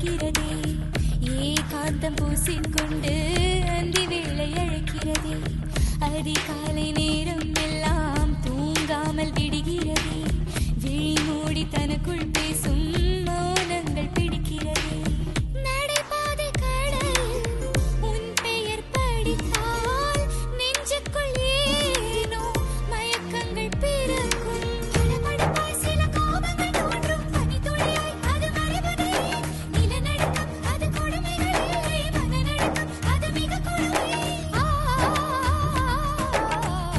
விடுகிறதே ஏகாந்தம் பூசிக்கொண்டு அந்தி வேளை அழைக்கிறதே அதிகாலை நேரம் எல்லாம் தூங்காமல் விடுகிறதே விழி மூடி தனக்குள் பேசும் மௌனங்கள் பிடிக்கிறதே நடைபாதை கடலில் உன் பெயர் படித்தால் நெஞ்சுக்குள் ஏனோ மயக்கங்கள் பிறக்கும் படபடப்பாய் சில கோபங்கள் தோன்றும் பனித்துளியாய் அது மறைவதே நிலநடுக்கம் அது கொடுமைகள் இல்லை மனநடுக்கம் அது மிக கொடுமை ஆ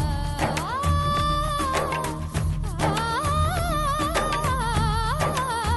ஆ ஆ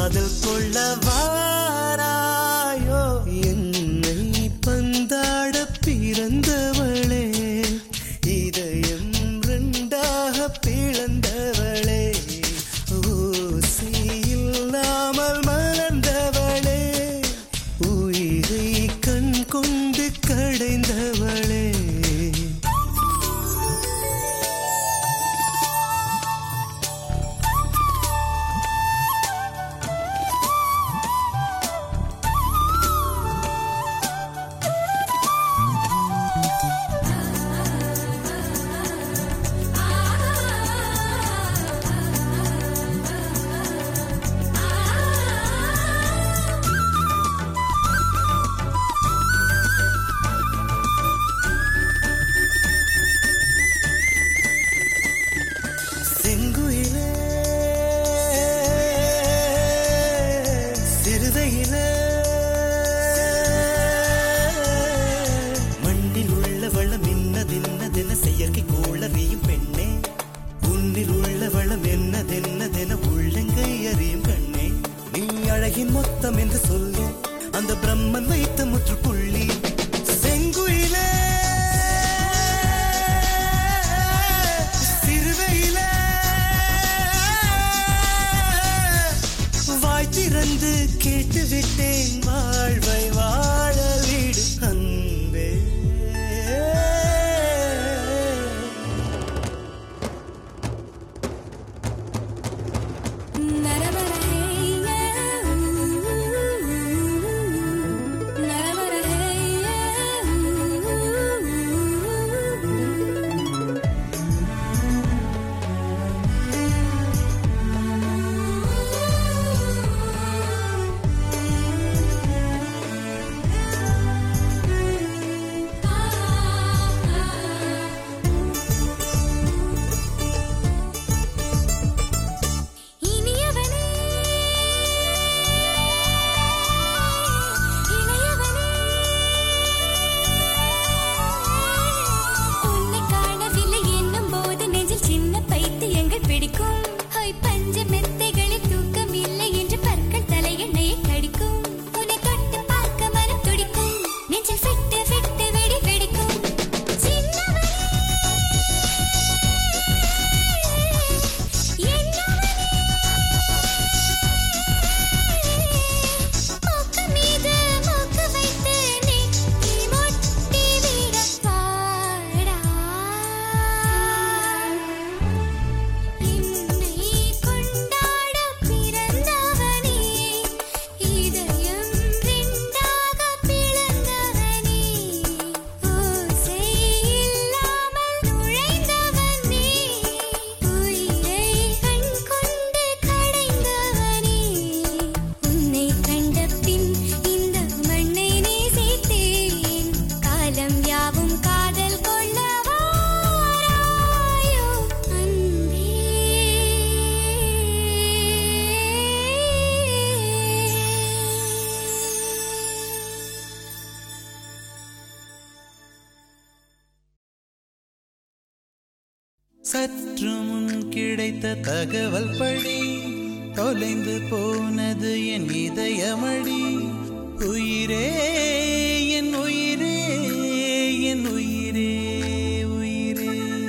காதல் கொள்ள வாராயோ என்னை பந்தாட பிறந்தவளே இதயம் ரெண்டாக பிளந்தவளே ஊசி இல்லாமல் மலர்ந்தவளே உயிரை கண் கொண்டு கடைந்தவளே செங்குயிலே சிறுதையிலே மண்ணில் உள்ள வளம் என்னதென்னதென செயற்கை கோளறியும் பெண்ணே உன்னில் உள்ள வளம் என்னதென்னதென உள்ளங்கை அறியும் கண்ணே நீ அழகின் மொத்தம் என்று சொல்லு அந்த பிரம்மன் வைத்த முற்றுப்புள்ளி செங்குயிலே சிறுவையிலே வாய் திறந்து கேட்டு விட்டேன் வாழ்வை வாழ வீடு அன்பே இனியவனே இளையவனே உன்னை காணவில்லை என்னும் போது நெஞ்சில் சின்ன பைத்தியங்கள் பிடிக்கும் ஹோய் பஞ்ச மெத்தைகளில் தூக்கம் இல்லை என்று பற்கள் தலையெண்ணையை கடிக்கும் உன்னை தொட்டு பார்க்க மனம் துடிக்கும் நெஞ்சில் ஃபிட்டு ஃபிட்டு வெடி வெடிக்கும் சின்னவனே என்னவனே மூக்கு மீது மூக்கு வைத்து நீ முட்டி விடப்பாடா என்னை கொண்டாட பிறந்தவனே இதயம் ரெண்டாக பிளந்தவனே ஓசை இல்லாமல் நுழைந்தவனே உயிரை கண் கொண்டு கடைந்தவனே உன்னை கண்ட பின் இந்த மண்ணை நேசித்தேன் காலம் யாவும் காதல் கொள்ள வாராயோ அன்பே சற்று முன் கிடைத்த தகவல் படி தொலைந்து போனது என் இதயமடி உயிரே என் உயிரே என் உயிரே உயிரே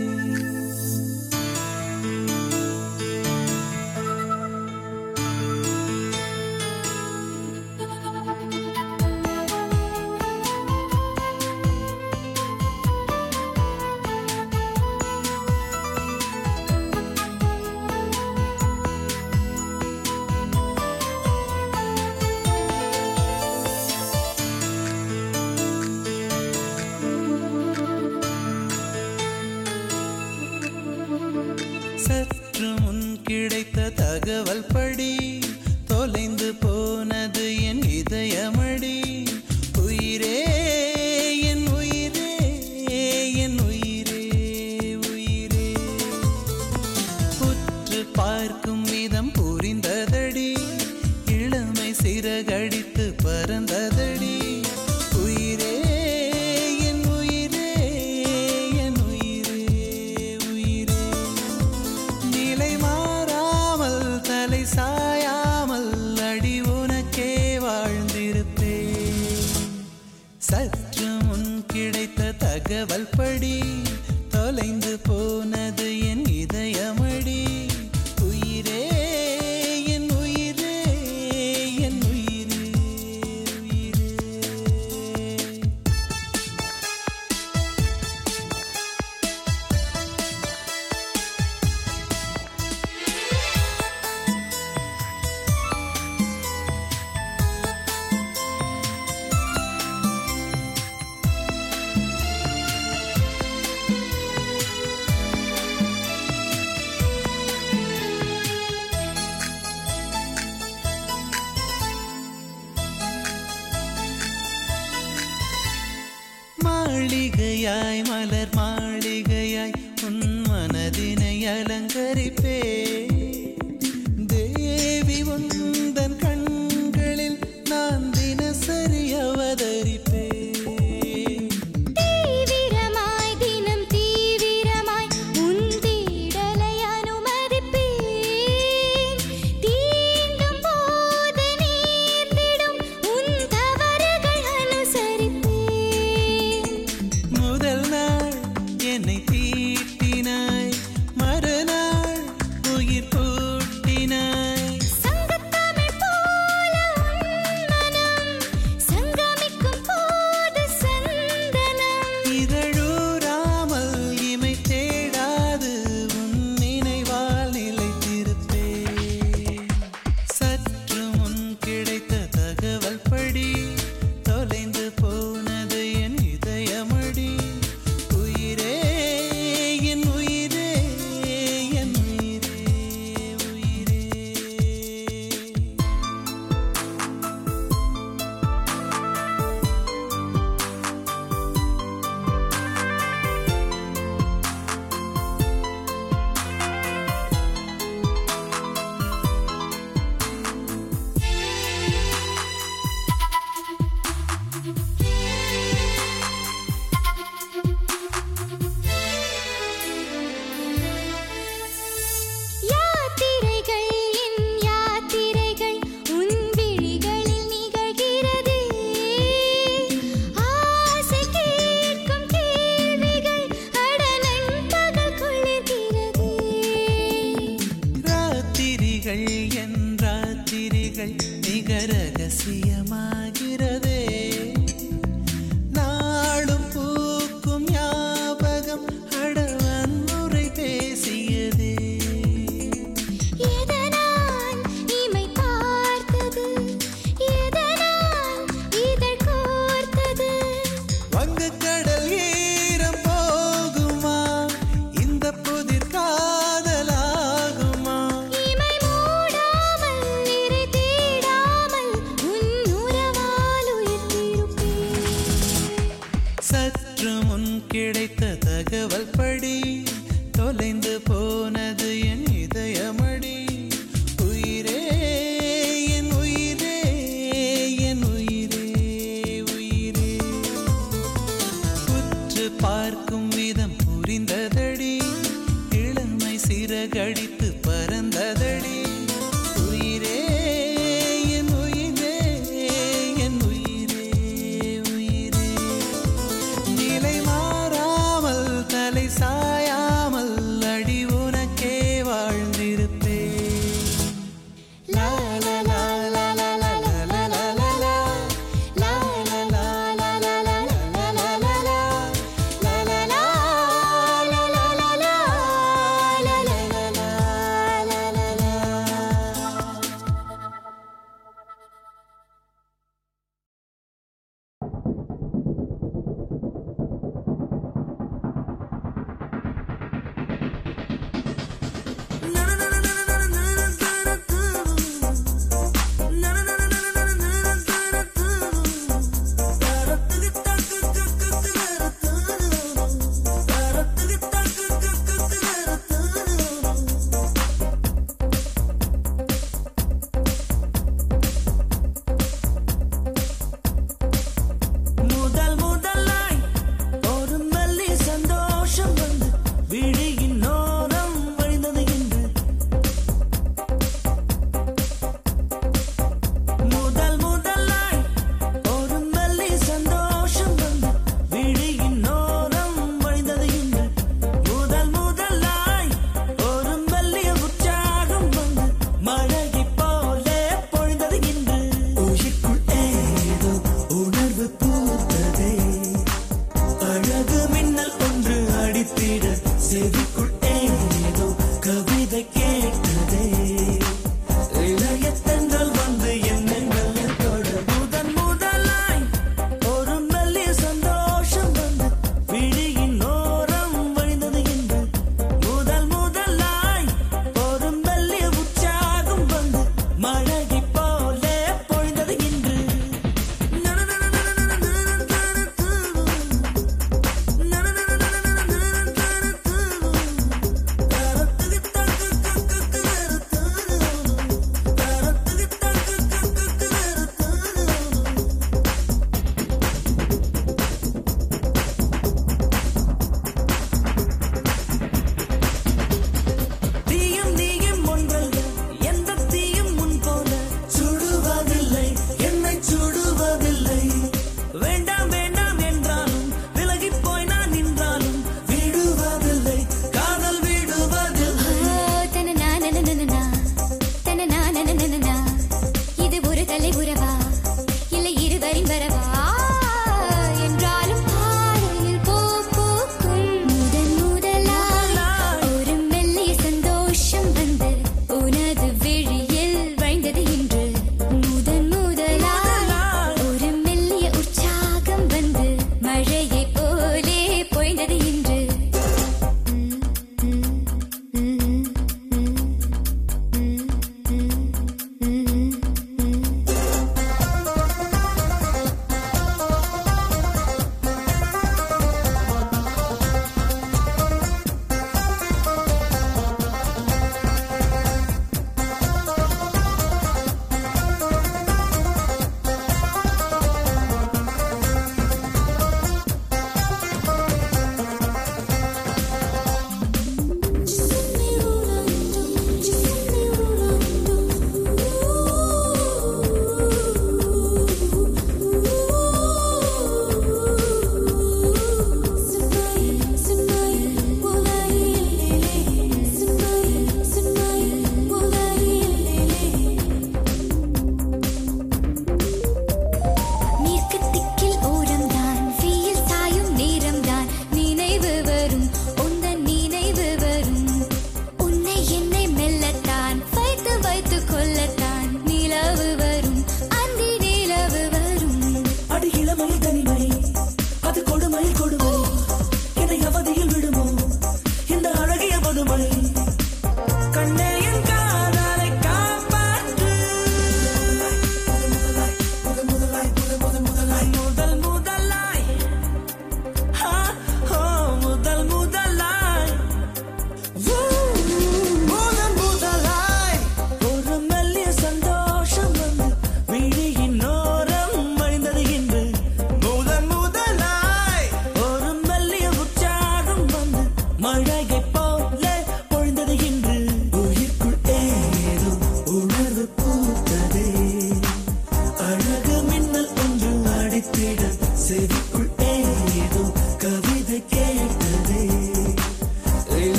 சற்று முன் கிடைத்த தகவல் படி தொலைந்து போனது என் இதயமடி உயிரே என் உயிரே என் உயிரே உயிரே உற்று பார்க்கும் விதம் புரிந்ததடி இளமை சிறகடித்து பறந்ததடி உயிரே என் உயிரே என் உயிரே உயிரே நிலை மாறாமல் தலை சாயாமல் தகவல் படி தொலைந்து போனது என் இதயமடி உயிரே என் உயிரே என் உயிரே உயிரே மாளிகையாய் மலர் மாளிகையாய் உன் மனதினை அலங்கரிப்பே தேவி உந்தன் கண்களில் நான் தினசரி அவதரிப்பே தீவிரமாய் தினம் தீவிரமாய் உன் தேடலை அனுமதிப்பேன் தீண்டும் போது நேர்ந்திடும் உன் தவறுகள் அனுசரிப்பேன் முதல் நாள் என்னை தீட்டினாய் மறுநாள் உயிர் பூட்டினாய் சங்கத்தமிழ் போல உன் மனம் சங்கமிக்கும் போது சந்தனம் இதழூராமல் இமை தேடாது உன் நினைவால் நிலைத்திருப்பே சற்று முன் கிடைத்த தகவல் படி தொலைந்து போனது என் இதயமடி உயிரே என் உயிரே என் உயிரே உயிரே யாத்திரைகள் என் யாத்திரைகள் உன் விழிகளில் நிகழ்கிறதே ஆசை கேட்கும் கேள்விகள் அடலன் பகல் குளிர்கிறதே ராத்திரிகள் என் ராத்திரிகள் மிக ரகசியமாகிறதே நாளும் பூக்கும் ஞாபகம் அடவன்முறை பேசியதே எதனால் இமை பார்த்தது எதனால் இதழ் கோர்த்தது வங்கக்கடல் ஈரம் போகுமா இந்த புதிர் காதலாகுமா இமை மூடாமல் நிறை தேடாமல் உன் உறவா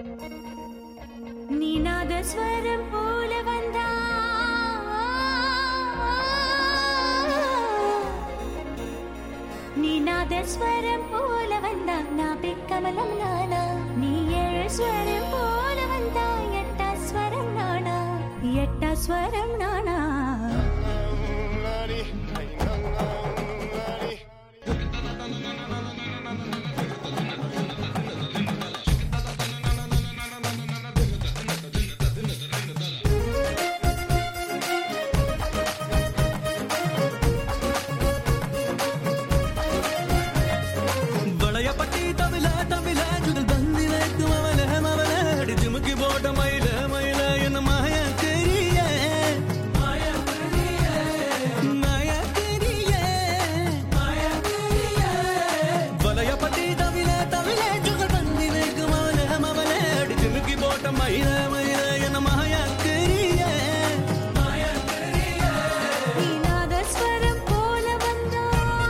நீ நாதஸ்வரம் போல வந்தா நீ நாதஸ்வரம் போல வந்தா நான் பெக்கமலம் நானா நீ ஏழு ஸ்வரம் போல வந்தா எட்டா ஸ்வரம் நானா எட்டா ஸ்வரம் நானா வளையப்பட்டி தவில தவில ஜுகல் பந்தில மவல மவல அடி ஜிமுக்கி போட்ட மயில மயில என்ன மாய தெரிய மாய தெரிய மாய தெரிய மாய தெரிய வளையப்பட்டி தவில தவில ஜுகல் பந்தில மவல மவல அடி ஜிமுக்கி போட்ட மயில மயில என்ன மாய தெரிய மாய தெரிய நீ நாதஸ்வரம் போல வந்தா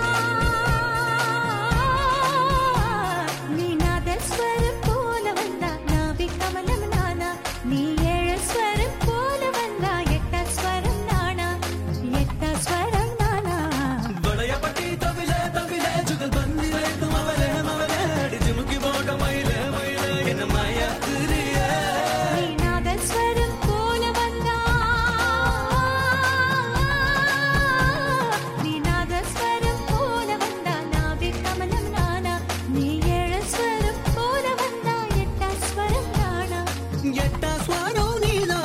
நீ நாதஸ்வரம் போல வந்தா நாபி கமலம் நானா நீ ஏழு ஸ்வரம் போல வந்தா எட்ட ஸ்வரம் நானா எட்ட ஸ்வரம் நானா வளையப்பட்டி தவில தவில ஜுகல் பந்தில மவல மவல அடி ஜிமுக்கி போட்ட மயில மயில என்ன மாய தெரிய நீ நாதஸ்வரம் போல வந்தா நீ நாதஸ்வரம் போல வந்தா நாபி கமலம் நானா நீ ஏழு ஸ்வரம் போல வந்தா எட்ட ஸ்வரம் நானா எட்டா ஸ்வரம் நீதான்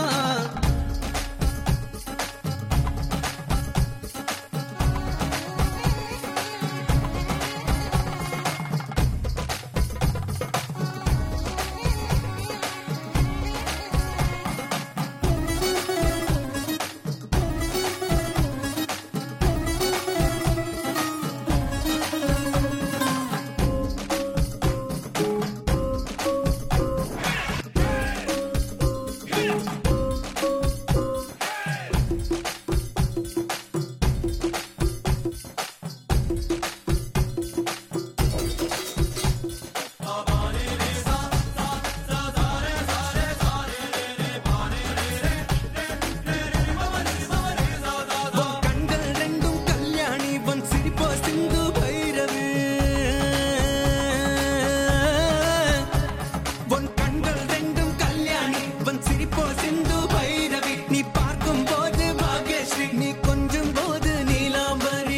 உன் கண்கள் ரெண்டும் கல்யாணி உன் சிரிப்போ சிந்து பைரவி உன் கண்கள் ரெண்டும் கல்யாணி உன் சிரிப்போ சிந்து பைரவி நீ பார்க்கும் போது பாக்யஸ்ரீ நீ கொஞ்சம் போது நீலாம்பரி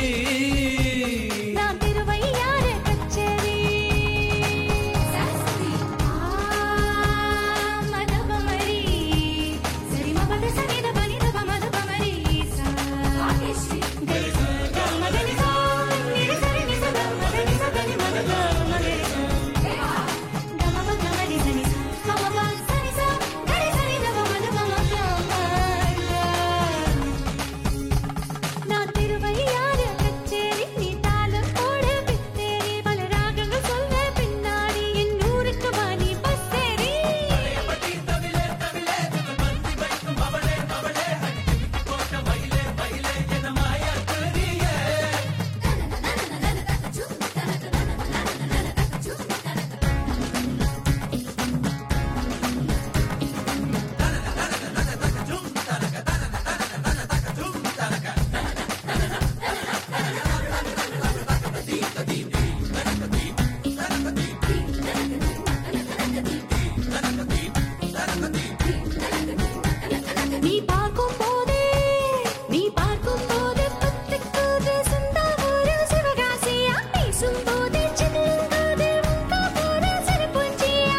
நான் திருவையாறு கச்சேரி மதபமரி சரி மபத சனித பனித பமத பமரி கரி மதனி சா நிரி சரி நிச மதனி சதனி மதத மகரி கமப கமரி சனி மமப சனி சா கரி சனி தப மத பம நான் திருவையாறு கச்சேரி நீ தாளம் போட பித்தேரி பல ராகங்கள் சொல்ல பின்னாடி என் ஊருக்கு வாணி பஸ்தேரி நீ பார்க்கும் போதே நீ பார்க்கும் போது பத்துக்குது சிந்தாவூரு சிவகாசியா பேசும் போதே சின்னங்கோது உங்காபூரு சிறுபுஞ்சியா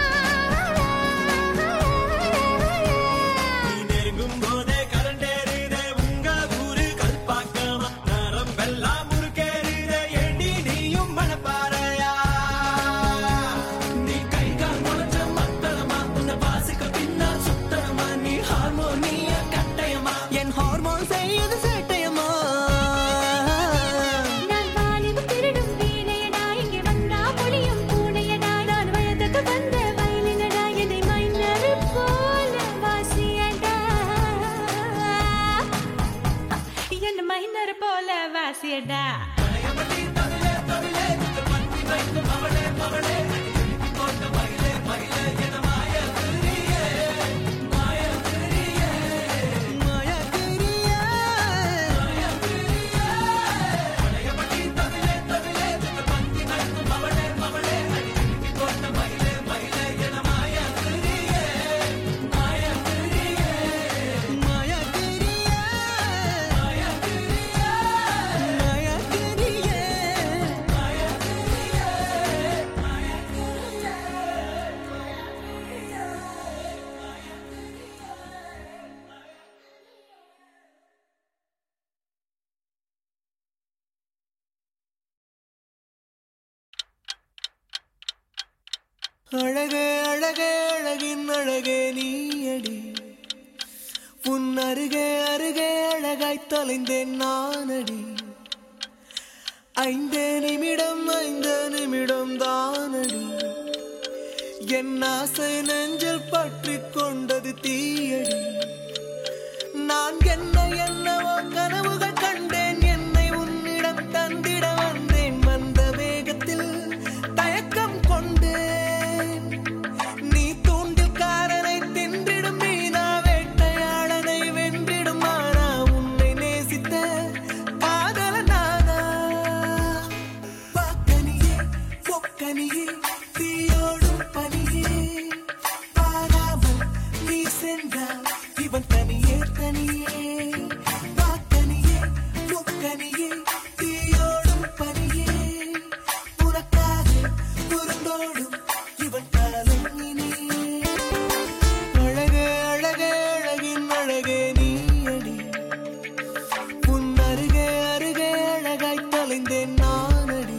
நீ நெருங்கும் போதே கரண்டேறிதே உங்க ஊரு கல்பாக்கமா நரம்பெல்லாம் முறுக்கேறிதே ஏண்டி நீயும் மனப்பாறையா நீ கை கால் முளைச்ச மத்தளமா உன்னை வாசிக்க பின்னால் சுத்தணுமா நீ ஹார்மோனிய கட்டயமா என் ஹார்மோன் செய்யுது சேட்டையமா நான் வாலிபு திருடும் வீணையடா இங்கே வந்தா புலியும் பூனையடா நான் வயதுக்கு வந்த வயலினடா என்னை மைனரு போல வாசியடா என்ன மைனர் போல வாசியடா தவிலே தவிலே தவிலே மத்தி வைத்து மகளே மகளே போட்ட மயிலே மயிலே அழகே அழகே அழகின் அழகே நீயடி உன் அருகே அருகே அழகாய் தொலைந்தேன் நானடி ஐந்தே நிமிடம் ஐந்து நிமிடம் தானடி என் ஆசை நெஞ்சில் பற்றி கொண்டது தீயடி நான் என்ன என்னவோ கனவுகள் கண்டேன் என்னை உன்னிடம் தந்திட வந்தேன் வந்த வேகத்தில் தயக்கம் கொண்டேன் நீ தூண்டில்காரனை தின்றிடும் மீனா வேட்டையாளனை வென்றிடும் மாறா உன்னை நேசித்த காதல நானா வாக்கனியே பொக்கனியே தீயோடும் பனியே பாராமல் நீ சென்றால் இவன் தனியே தனியே வாக்கனியே பொக்கனியே தீயோடும் பனியே உனக்காக புறந்தோடும் இவன் காலம் இனியே அழகே அழகே அழகின் அழகே நீயடி உன் அருகே அருகே அழகாய் தொலைந்தேன் நானடி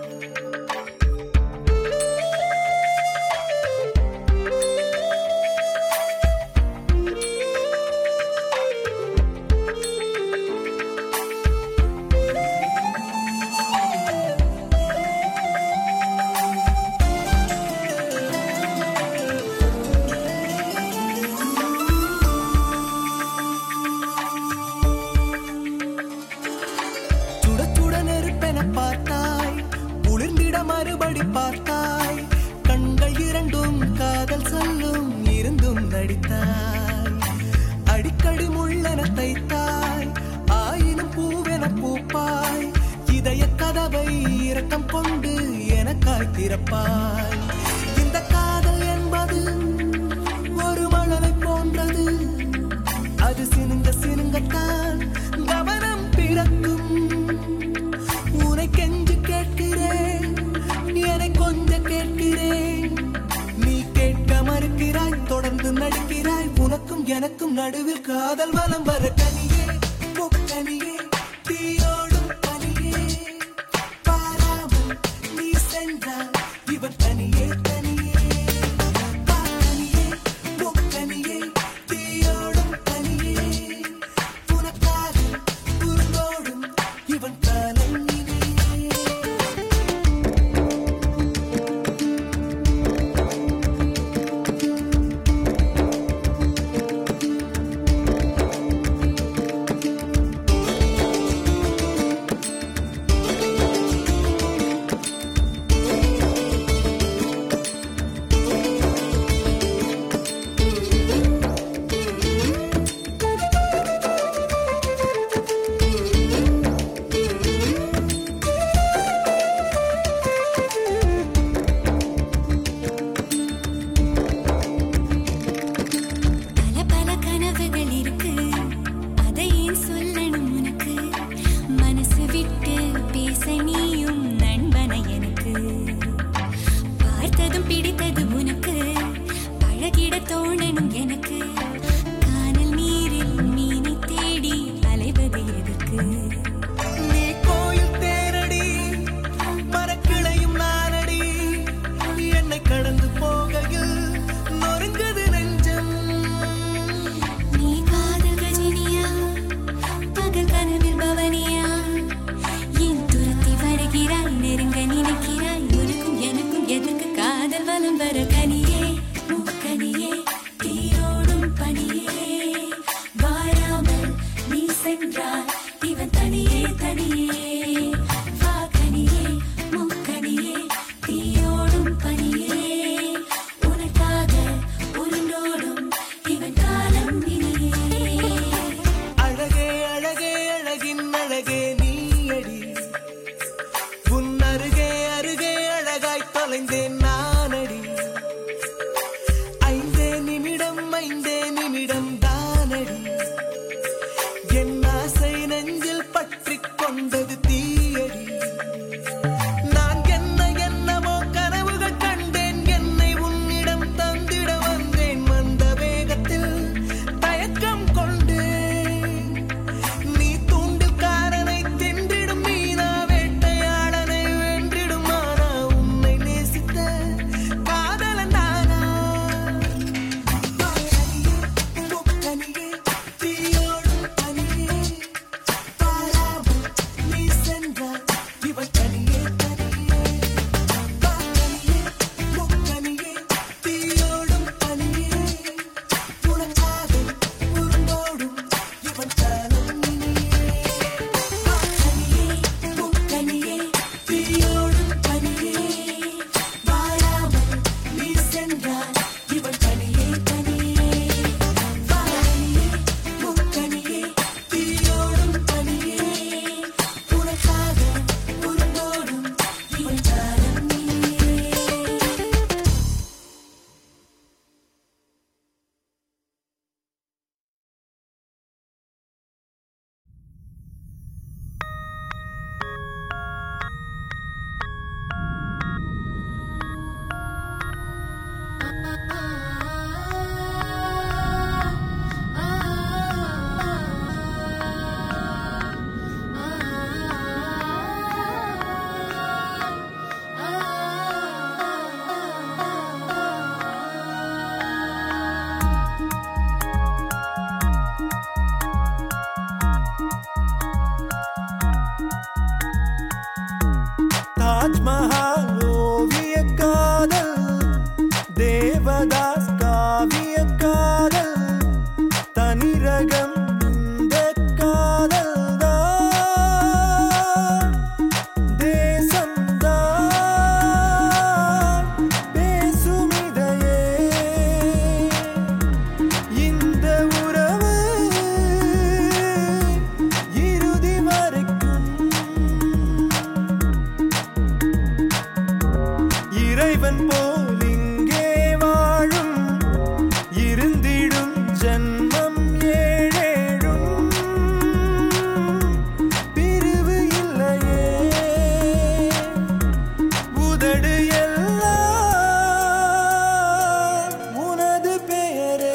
சுட சுட நெருப்பென பார்த்தாய் குளிர்ந்திட மறுபடி பார்த்தாய் கண்கள் இரண்டும் காதல் சொல்லும் இருந்தும் நடித்தாய் அடிக்கடி முள்ளென தைத்தாய் ஆயினும் பூவென பூப்பாய் இதய கதவை இரக்கம் கொண்டு எனக்காய் திறப்பாய் இந்த காதல் என்பது ஒரு மணலை போன்றது அது சினுங்க சினுங்கத்தான் கவனம் பிறக்கும் உனை கெஞ்சு கேட்கிறேன் என்னை கொஞ்சம் கேட்கிறேன் நீ கேட்க மறுக்கிறாய் தொடர்ந்து நடிக்கிறாய் உனக்கும் எனக்கும் நடுவில் காதல் வலம் வர கனியே முக்கனியே தீயோடும் பனியே பாராமல் நீ சென்றால் இவன் தனியே தனியே பாக்கனியே முக்கனியே தீயோடும் பனியே உனக்காக உருந்தோடும் இவன் காலம் இனியே தாஜ்மஹால் ஓவிய காதல் தேவதாஸ் காவிய காதல் தனிரகம் இந்த காதல் தான் தேசம்தான் பேசும் இதையே இந்த உறவு இறுதி வரைக்கும் இறைவன் போல் இங்கே வாழும் இருந்திடும் ஜன்மம் ஏழேழும் பிரிவு இல்லையே உதடு எல்லாம் உனது பெயரே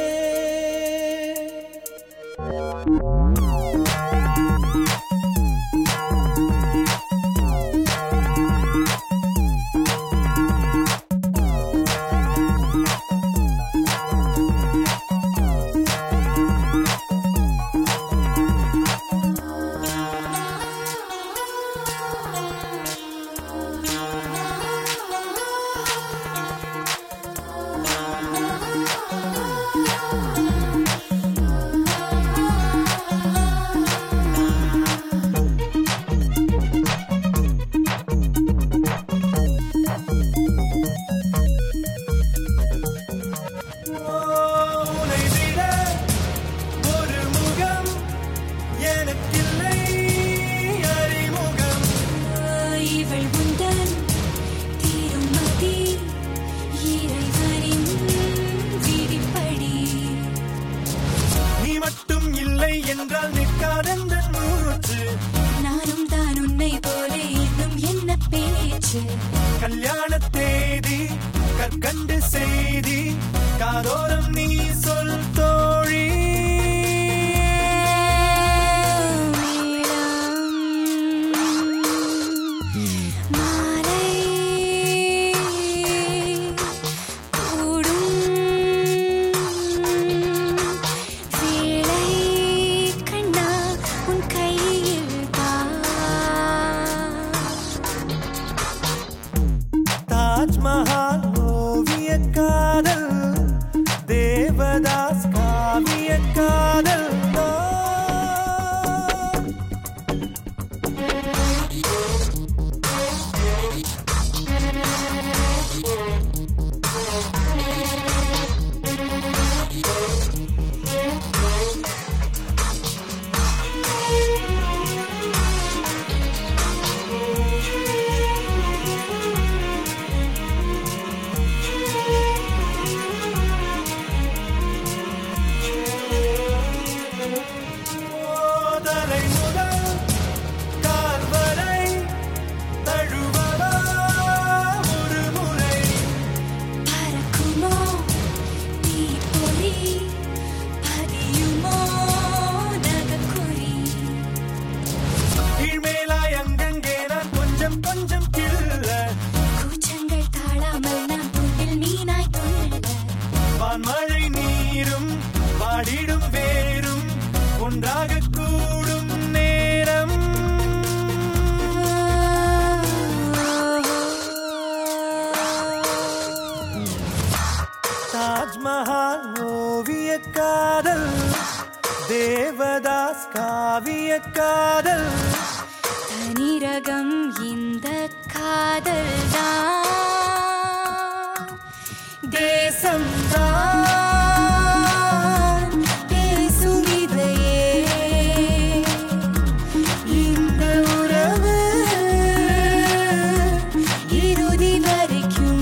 உன்னை விட ஒரு முகம் எனக்கில்லை அறிமுகம் இவள் உந்தன் திருமதி இறைவனின் விதிப்படி நீ மட்டும் இல்லை என்றால் நிற்காதெந்த மூச்சு நானும் தான் உன்னை போல இன்னும் என்ன பேச்சு கல்யாண தேதி கற்கண்டு செய்தி காதோரம் நீ சொல் தோழி மாலை கூடும் வேளை கண்ணா உன் கையில் தாஜ்மஹால் ஓவிய காதல் தேவதாஸ் காவிய காதல் தான். தலை முதல் கால் வரை தழுவவா ஒரு முறை பறக்குமோ தீப்பொறி பதியுமோ நகக்குறி கீழ்மேலாய் அங்கங்கே நான் கொஞ்சம் கொஞ்சம் கிள்ள கூச்சங்கள் தாழாமல் நான் துண்டில் மீனாய் துள்ள வான்மழை நீரும் வாடிடும் வேரும் ஒன்றாக கூடும் நேரம் தாஜ்மஹால் ஓவிய காதல் தேவதாஸ் காவிய காதல் தனிரகம் இந்த காதல் தான் தேசம் தான் பேசும் இதையே இந்த உறவு இறுதி வரைக்கும்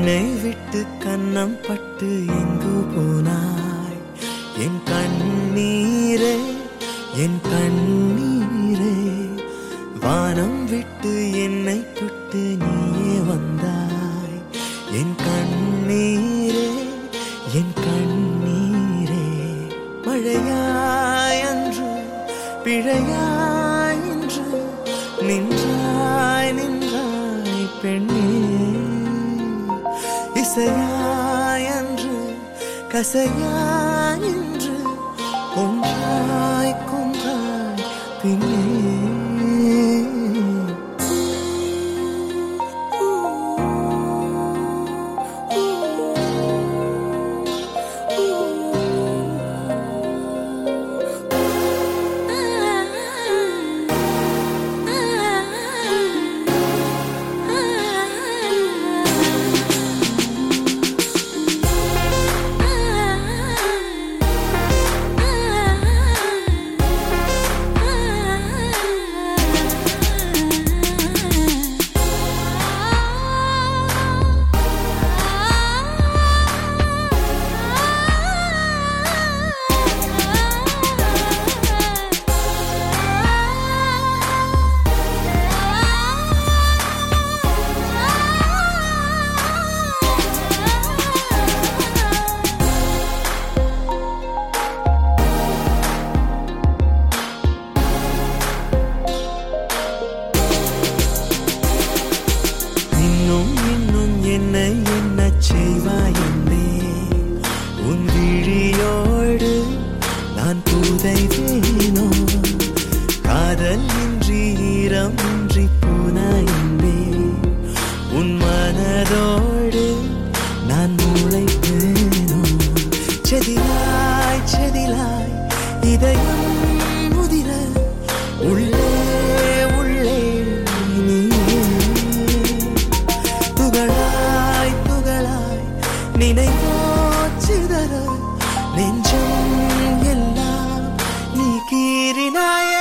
கண்ணை விட்டு கன்னம் பட்டு எங்கு போனாய் என் கண்ணீரே என் கண்ணீரே வானம் விட்டு என்னை தொட்டு நீயே வந்தாய் என் கண்ணீரே என் கண்ணீரே மழையாய் அன்று பிழையாய் இன்று நின்றாய் நின்றாய் பெண்ணே இசையாய் அன்று கசையாய் இன்று கொன்றாய் கொன்றாய் பின்னே இன்னும் இன்னும் என்ன என்ன செய்வாய் என்றே உன் விழியோடு நான் புதைவேனோ காதல் இன்றி ஈரம் இன்றி போனாய் என்றே உன் மனதோடு நான் முளைப்பேனோ செதிலாய் செதிலாய் இதயம் முதிர உள்ளே உள்ளே நீயே துகளாய் துகளாய் நினைவோ சிதற நெஞ்சம் எல்லாம் நீ கீறினாயே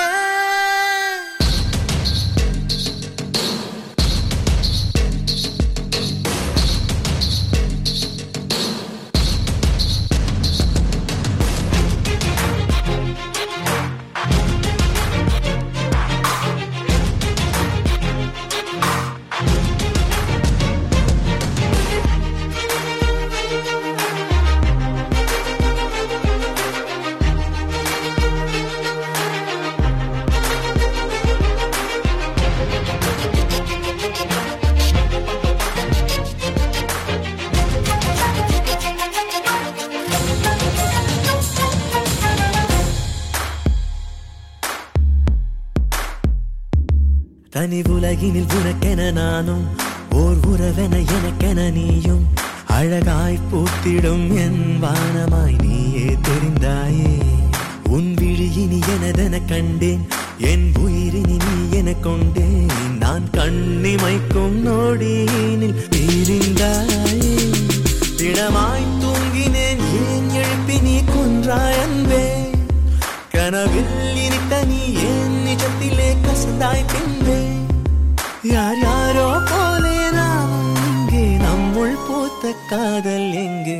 தனி உலகினில் உனக்கென நானும் ஓர் உறவென எனக்கென நீயும் அழகாய் பூத்திடும் என் வானமாய் நீயே தெரிந்தாயே உன் விழியினி எனதென கண்டேன் என் உயிரினி நீ என கொண்டேன் நான் கண்ணிமைக்கும் நொடியினில் பிரிந்தாயே திடமாய் தூங்கினேன் ஏன் எழுப்பி நீ கொன்றாய் அன்பே கனவில் இனித்த நீ என் நிஜத்திலே கசந்தாய் பின்பே யார் யாரோ போலே நாம் இங்கே நம்முள் பூத்த காதல் எங்கே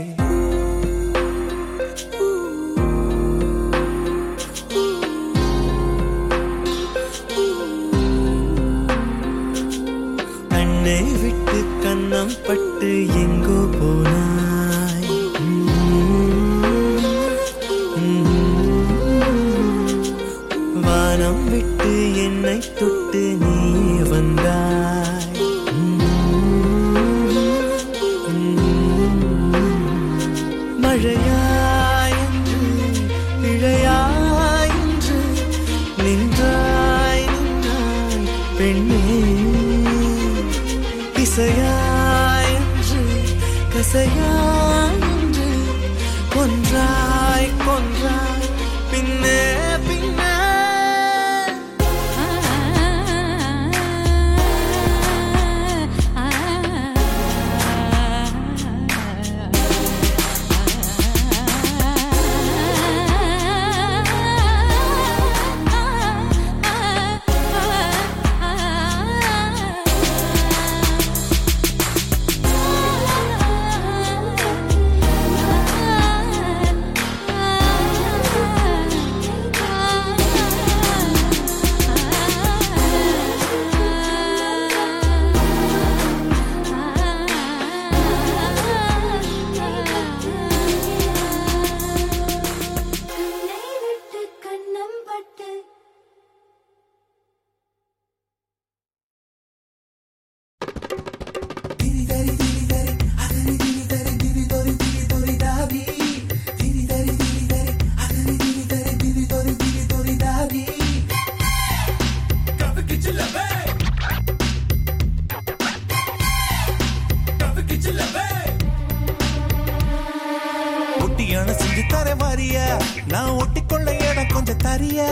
கண்ணை விட்டு கண்ணம் பட்டு எங்கோ போனாய் வானம் விட்டு என்னை தொட்டு நீ வந்தாய் மழையாயின்று இழையாயின்று நின்றாய் நின்றாய் பெண்ணே இசையாயின்று கசையாயின்று கொன்றாய் கொன்றாய் பின்னே பின்னே ஆ கொஞ்சம் தரியா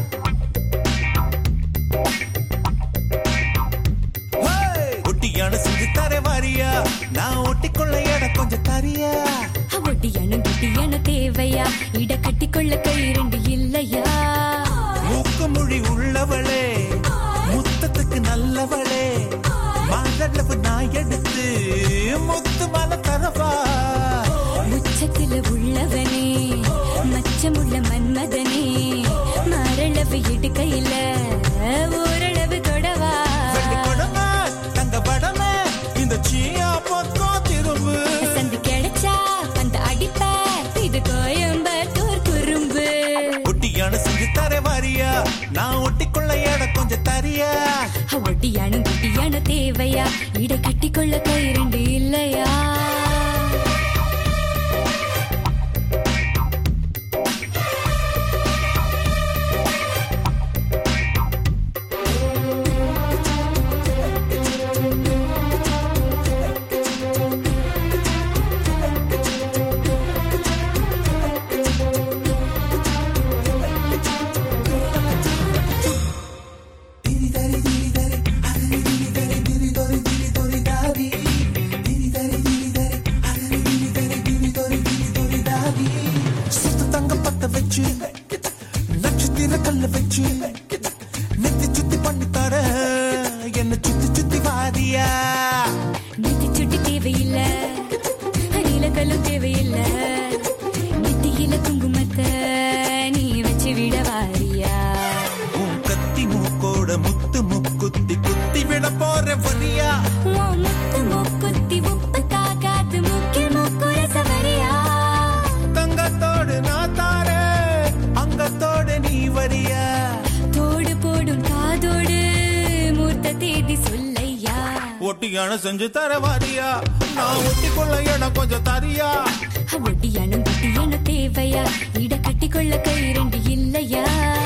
ஹேய்! ஒட்டியான செஞ்சு தர வாரியா நான் ஒட்டிக்கொள்ள இடம் கொஞ்சம் தரியா ஒட்டியானும் கெட்டியான தேவையா இட கட்டிக்கொள்ள கை இரண்டு இல்லையா மூக்கு மொழி உள்ளவளே முத்தத்துக்கு நல்லவளே மகளவு நான் எடுத்து முத்து மலை தரவா உச்சத்தில உள்ளவனே மச்சமுள்ள மன்மதனே மரளவு இடுக்கையில ஓரளவு தொடவா வெள்ளி கொடமே தங்க படமே இந்த சீயா பக்கம் திரும்பு சந்து கிடைச்சா அந்த அடிப்பார் இது கோயம்பத்தூர் குறும்பு ஒட்டியான செஞ்சு தர வாரியா நான் ஒட்டிக்கொள்ள இடம் கொஞ்சம் தரியா ஒட்டியானும் குட்டியான தேவையா இட கட்டிக்கொள்ள கை இரண்டு இல்லையா சுத்து தங்க பத்த வச்சு நட்சத்திர கல்ல வச்சு நெத்தி சுத்தி பண்ணி தர என்ன சுத்தி சுத்தி வாரியா நெத்தி சுட்டி தேவையில்ல நீலக்கல்லும் தேவையில்ல நெத்தியில குங்குமத்தை நீ வச்சு விட வாரியா உன் கத்தி மூக்கோட முத்து முக்குத்தி குத்தி விட போற வரியா உன் முத்து மூக்குத்தி உப்பு தாக்காத்து முக்கில் முக்குற சவரியா தங்கத்தோடு நான் தாரே அங்கத்தோடு நீ வரியா தோடு போடும் காதோடு மூர்த்த தேதி சொல்லையா ஒட்டியான செஞ்சு தர வாரியா நான் ஒட்டிக்கொள்ள இடம் கொஞ்சம் தரியா ஒட்டியானும் குட்டியான தேவையா இட கட்டிக்கொள்ள கை இரண்டு இல்லையா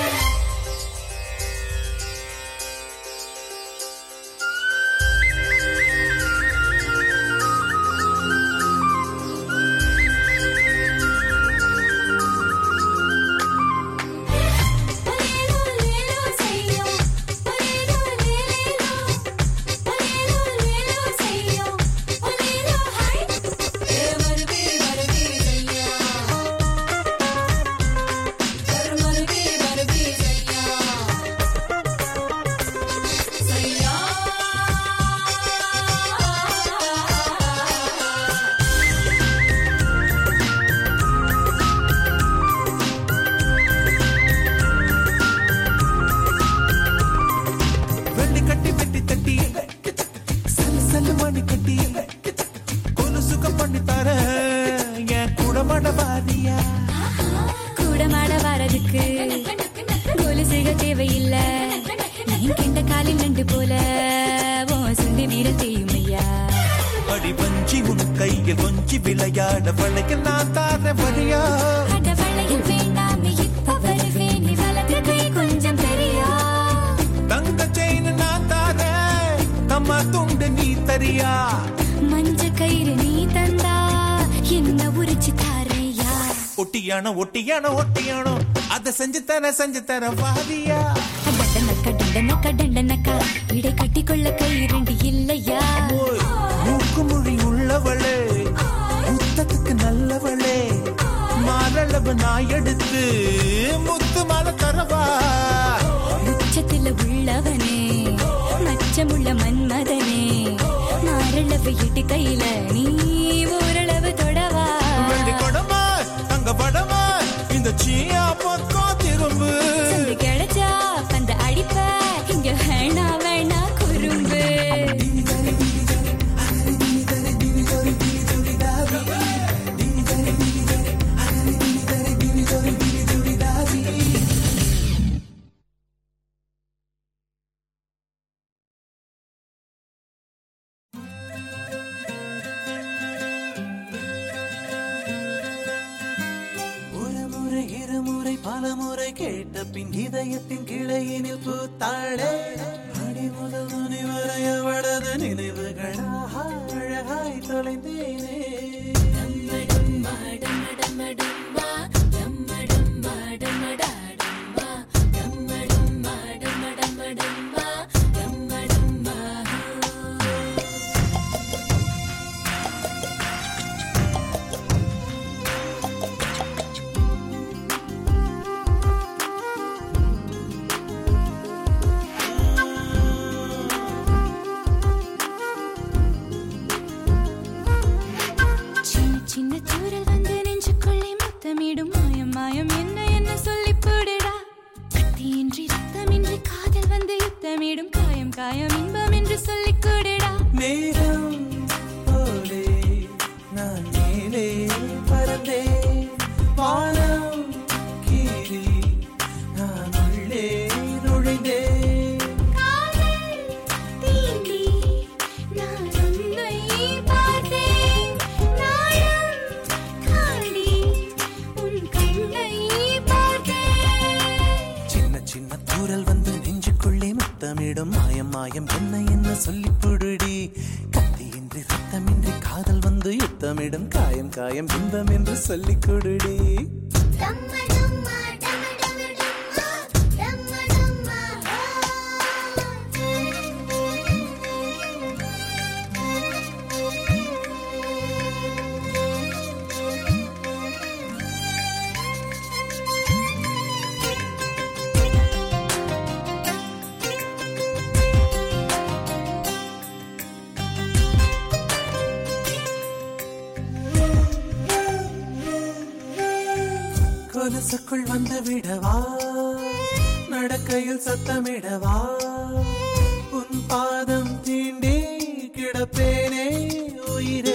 வெள்ளி கட்டி வெட்டி தட்டி சல்லு சல்லு மணி கட்டி கொலு சுகம் பண்ணி தர என் குடமட வாரியா கூட மாட வரதுக்கு கொலுசுக தேவையில்ல நீ கெண்ட காலில் நண்டு போல ஓ சுண்டி வீர செய்யுமையா அடி வஞ்சி உன் கையில் கொஞ்சி விளையாட வளைக்க நான் தார வரியா அட வளையல் வேண்டாமே இப்ப வருவேன் நீ வலது கை கொஞ்சம் பெரியா தங்க செயின் நான் தார கம்மா துண்டு நீ தரியா மஞ்ச கயிறு நீ தந்தா என்ன உரிச்சு தாரையா ஒட்டியானோ ஒட்டியானோ ஒட்டியானோ அதை செஞ்சு தர செஞ்சு தர வாரியா டண்டனக்கா டண்டனக்கா டண்டனக்கா இடை கட்டிக்கொள்ள கை இரண்டு இல்லையா ஓய், மூக்கு மொழி உள்ளவளே முத்தத்துக்கு நல்லவளே மாரளவு நான் எடுத்து முத்து மாலை தரவா உச்சத்தில உள்ளவனே மச்சமுள்ள மன்மதனே மாரளவு இட்டு கையில நீ ஓரளவு தொடவா வெள்ளி கொடமா தங்க படமா இந்த சீயா பக்கம் திரும்பு சந்து கிடைச்சா அந்த அடிப்ப இங்க வேணா வேணா குறும்பு ஒரு முறை இருமுறை பல முறை கேட்ட பின் இதயத்தின் கிளையினில் பூத்தாளே அடி முதல் நுனி வரை அவளது நினைவுகளாக அழகாய் தொலைந்தேனே முத்தமிடும் மாயம் மாயம் என்ன என்ன சொல்லி புடுடி கத்தியின்றி ரத்தமின்றி காதல் வந்து யுத்தமிடும் காயம் காயம் இன்பம் என்று சொல்லிக் கொடுடி டம்ம டம்மா டம்ம டம்ம டம்மா டம்ம கொலுசுக்குள் வந்து விடவா நடக்கையில் சத்தமிடவா உன் பாதம் தீண்டி கிடப்பேனே உயிரே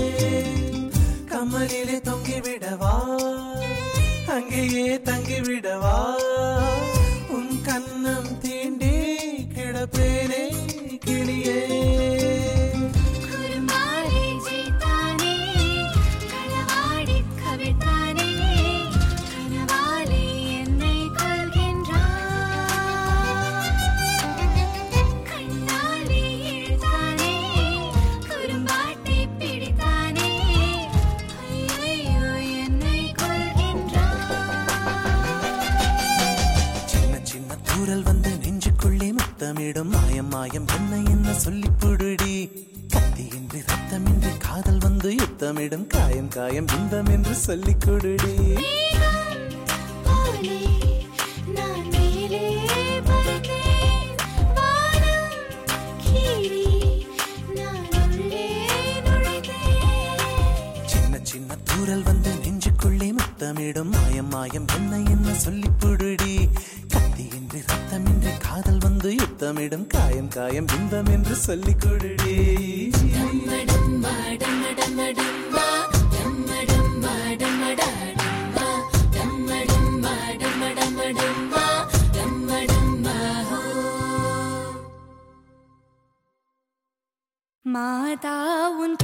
கமலிலே தொங்கி விடவா அங்கேயே தங்கி விடவா உன் கண்ணம் தீண்டி கிடப்பேனே கிளியே குருமாரி ஜீதானே களவாடி கவிழ்த்தானே கனவாலே என்னை கொள்கின்றான் கண்ணாலே இழுத்தானே குறும்பாட்டை பிடித்தானே ஐயையோ என்னை கொள்கின்றான் சின்ன சின்ன தூரல் வந்து நெஞ்சுக்குள்ளே முத்தமிடும் மாயம் மாயம் என்ன என்ன சொல்லி புடுடி கத்தியின்றி ரத்தமின்றி காதல் வந்து யுத்தமிடும் காயம் காயம் இன்பம் என்று சொல்லிக் கொடுடி போலே நான் மேலே பறந்தேன் வானம் கீறி நான் உள்ளே நுழைந்தேன் சின்ன சின்ன தூரல் வந்து நெஞ்சுக்குள்ளே முத்தமிடும் மாயம் மாயம் என்ன என்ன சொல்லி புடுடி கத்தியின்றி ரத்தமின்றி காதல் வந்து யுத்தமிடும் காயம் காயம் இன்பம் என்று சொல்லிக் கொடுடி டம்மடம்மா டம்மடம்மடம்மா டம்மடம்மா டம்மடாடம்மா டம்மடம்மா டம்மடம்மடம்மா டம்மடம்மா மாதா உன்